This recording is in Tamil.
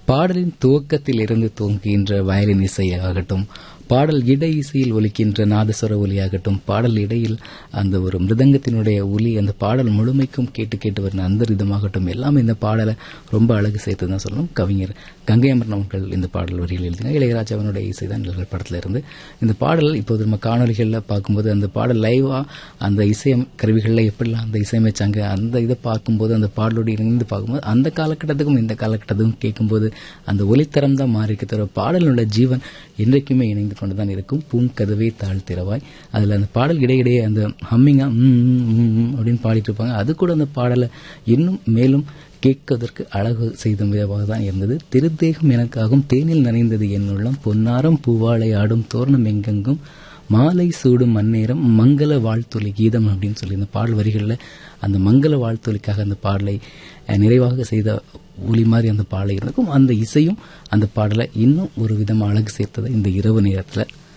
பாடலின் துவக்கத்தில் இருந்து துவங்குகின்ற வயலின் இசையாகட்டும் பாடல் இடை இசையில் ஒலிக்கின்ற நாதஸ்வர ஒலியாகட்டும் பாடல் இடையில் அந்த ஒரு மிருதங்கத்தினுடைய ஒலி அந்த பாடல் முழுமைக்கும் கேட்டு கேட்டு வரும் அந்த ரிதமாகட்டும் எல்லாமே இந்த பாடலை ரொம்ப அழகு சேர்த்து தான் சொல்லணும் கவிஞர் கங்கை அமரன் அவர்கள் இந்த பாடல் வரியில் எழுதினார் இளையராஜாவினுடைய இசை தான் நிழல் படத்தில் இருந்து இந்த பாடல் இப்போது நம்ம காணொலிகளில் பார்க்கும்போது அந்த பாடல் லைவா அந்த இசை கருவிகளில் எப்படிலாம் அந்த இசையமைச்சாங்க அந்த இதை பார்க்கும்போது அந்த பாடலோடு இணைந்து பார்க்கும்போது அந்த காலகட்டத்துக்கும் இந்த காலகட்டத்துக்கும் கேட்கும்போது அந்த ஒலித்தரம் தான் மாறி இருக்க தவிர பாடலுள்ள ஜீவன் என்றைக்குமே இணைந்து கொண்டு தான் இருக்கும் பூங்கதவே தாழ்த்திரவாய் அதில் அந்த பாடல் இடையிடையே அந்த ஹம்மிங்கா ம், ம், ம், ம் அப்படின்னு பாடிட்டு இருப்பாங்க அது கூட அந்த பாடலை இன்னும் மேலும் கேட்பதற்கு அழகு செய்த விதமாக தான் இருந்தது திருத்தேகம் எனக்காகும் தேனில் நனைந்தது என்னுள்ளம் பொன்னாரம் பூவாழை ஆடும் தோரணம் எங்கெங்கும் மாலை சூடும் மண்ணேரம் மங்கள வாழ்த்தொலி கீதம் அப்படின்னு சொல்லி இந்த பாடல் வரிகளில் அந்த மங்கள வாழ்த்தொலிக்காக அந்த பாடலை அஹ், நிறைவாக செய்த ஒளி மாதிரி அந்த பாடலை இருக்கும் அந்த இசையும் அந்த பாடலை இன்னும் ஒரு விதமாக அழகு சேர்த்ததை இந்த இரவு நேரத்தில்